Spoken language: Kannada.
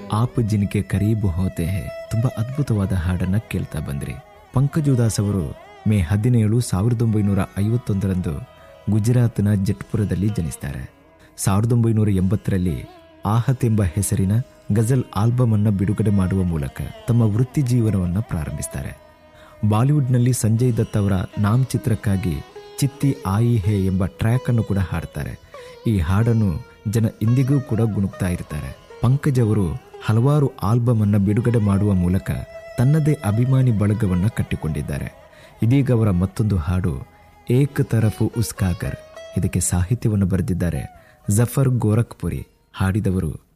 ಆಪ್ ಜಿನ್ಕೆ ಕರೀಬ್ ಹೋತೆ ಹೇ ತುಂಬಾ ಅದ್ಭುತವಾದ ಹಾಡನ್ನ ಕೇಳ್ತಾ ಬಂದ್ರಿ ಪಂಕಜ್ ಉದಾಸ್ ಅವರು ಮೇ ಹದಿನೇಳು ಸಾವಿರದ ಒಂಬೈನೂರ ಐವತ್ತೊಂದರಂದು ಗುಜರಾತ್ನ ಜಟ್ಪುರದಲ್ಲಿ ಜನಿಸ್ತಾರೆ ಸಾವಿರದ ಒಂಬೈನೂರ ಎಂಬತ್ತರಲ್ಲಿ ಆಹತ್ ಎಂಬ ಹೆಸರಿನ ಗಜಲ್ ಆಲ್ಬಮ್ ಅನ್ನ ಬಿಡುಗಡೆ ಮಾಡುವ ಮೂಲಕ ತಮ್ಮ ವೃತ್ತಿ ಜೀವನವನ್ನು ಪ್ರಾರಂಭಿಸ್ತಾರೆ ಬಾಲಿವುಡ್ನಲ್ಲಿ ಸಂಜಯ್ ದತ್ ಅವರ ನಾಮ್ ಚಿತ್ರಕ್ಕಾಗಿ ಚಿತ್ತಿ ಆಯಿ ಹೇ ಎಂಬ ಟ್ರ್ಯಾಕ್ ಅನ್ನು ಕೂಡ ಹಾಡ್ತಾರೆ ಈ ಹಾಡನ್ನು ಜನ ಇಂದಿಗೂ ಕೂಡ ಗುಣುಕ್ತಾ ಇರ್ತಾರೆ ಪಂಕಜ್ ಅವರು ಹಲವಾರು ಆಲ್ಬಮ್ ಅನ್ನ ಬಿಡುಗಡೆ ಮಾಡುವ ಮೂಲಕ ತನ್ನದೇ ಅಭಿಮಾನಿ ಬಳಗವನ್ನ ಕಟ್ಟಿಕೊಂಡಿದ್ದಾರೆ ಇದೀಗ ಅವರ ಮತ್ತೊಂದು ಹಾಡು ಏಕ್ ತರಫು ಉಸ್ಕಾಗರ್ ಇದಕ್ಕೆ ಸಾಹಿತ್ಯವನ್ನು ಬರೆದಿದ್ದಾರೆ ಜಫರ್ ಗೋರಖ್ಪುರಿ ಹಾಡಿದವರು